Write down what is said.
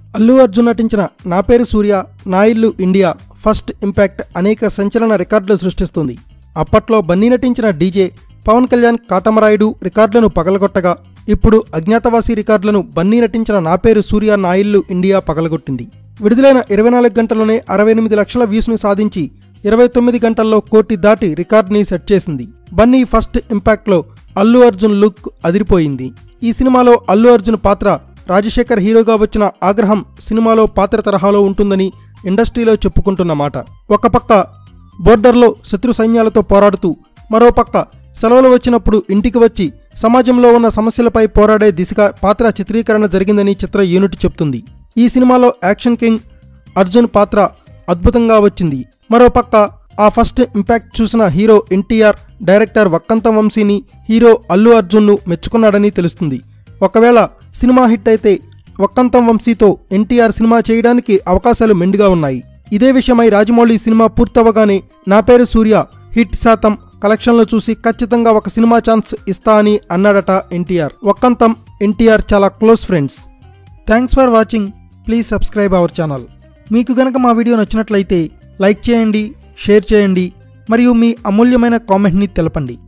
అల్లు అర్జున్ నటించిన నా పేరు సూర్య నా ఇల్లు ఇండియా ఫస్ట్ ఇంపాక్ట్ అనేక సంచలన రికార్డులు సృష్టిస్తుంది అప్పట్లో బన్నీ నటించిన డీజే పవన్ కళ్యాణ్ కాటమరాయుడు రికార్డులను పగలగొట్టగా ఇప్పుడు అజ్ఞాతవాసి రికార్డులను బన్నీ నటించిన నా పేరు సూర్య నా ఇల్లు ఇండియా పగలగొట్టింది విడుదలైన ఇరవై నాలుగు గంటల్లోనే అరవై ఎనిమిది లక్షల వ్యూస్ని సాధించి ఇరవై తొమ్మిది గంటల్లో కోటి దాటి రికార్డుని సెట్ చేసింది బన్నీ ఫస్ట్ ఇంపాక్ట్లో అల్లు అర్జున్ లుక్ అదిరిపోయింది ఈ సినిమాలో అల్లు అర్జున్ పాత్ర రాజశేఖర్ హీరోగా వచ్చిన ఆగ్రహం సినిమాలో పాత్ర తరహాలో ఉంటుందని ఇండస్ట్రీలో చెప్పుకుంటున్న మాట ఒక పక్క బోర్డర్లో శత్రు సైన్యాలతో పోరాడుతూ మరోపక్క సెలవులు వచ్చినప్పుడు ఇంటికి వచ్చి సమాజంలో ఉన్న సమస్యలపై పోరాడే దిశగా పాత్ర చిత్రీకరణ జరిగిందని చిత్ర యూనిట్ చెప్తుంది ఈ సినిమాలో యాక్షన్ కింగ్ అర్జున్ పాత్ర అద్భుతంగా వచ్చింది మరోపక్క ఆ ఫస్ట్ ఇంపాక్ట్ చూసిన హీరో ఎన్టీఆర్ డైరెక్టర్ వక్కంత వంశీని హీరో అల్లు అర్జున్ను మెచ్చుకున్నాడని తెలుస్తుంది ఒకవేళ సినిమా హిట్ అయితే వక్కంతం వంశీతో ఎన్టీఆర్ సినిమా చేయడానికి అవకాశాలు మెండుగా ఉన్నాయి ఇదే విషయమై రాజమౌళి సినిమా పూర్తవగానే నా పేరు సూర్య హిట్ శాతం కలెక్షన్లు చూసి ఖచ్చితంగా ఒక సినిమా ఛాన్స్ ఇస్తా అని అన్నాడట ఎన్టీఆర్ వక్కంతం ఎన్టీఆర్ చాలా close friends thanks for watching please subscribe our channel మీకు గనక మా వీడియో నచ్చినట్లయితే లైక్ చేయండి షేర్ చేయండి మరియు మీ అమూల్యమైన కామెంట్ని తెలపండి